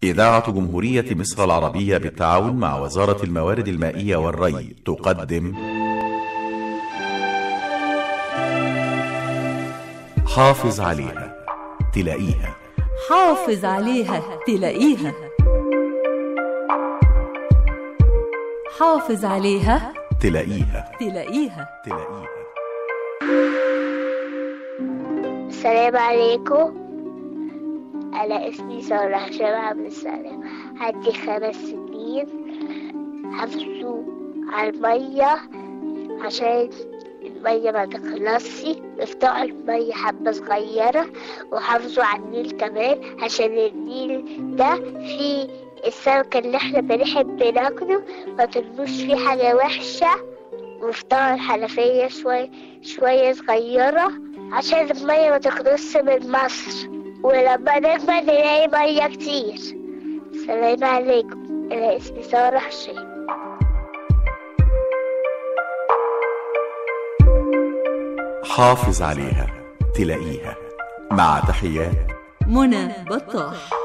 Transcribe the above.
إذاعة جمهورية مصر العربية بالتعاون مع وزارة الموارد المائية والري تقدم حافظ عليها تلاقيها حافظ عليها تلاقيها حافظ عليها تلاقيها تلاقيها تلاقيها السلام عليكم أنا اسمي سارة هشام عبد السلام عندي خمس سنين حافظوا على المية عشان المية ما تخلصش افتحوا المية حبة صغيرة وحافظوا على النيل كمان عشان النيل ده فيه السمك اللي احنا بنحب ناكله ما ترموش فيه حاجة وحشة وافتحوا الحنفية شوية شوية صغيرة عشان المية ما تخلصش من مصر ولما نكبر نلاقي مية كتير السلام عليكم أنا اسمي سارة هشام حافظ عليها تلاقيها مع تحيات منى بطاح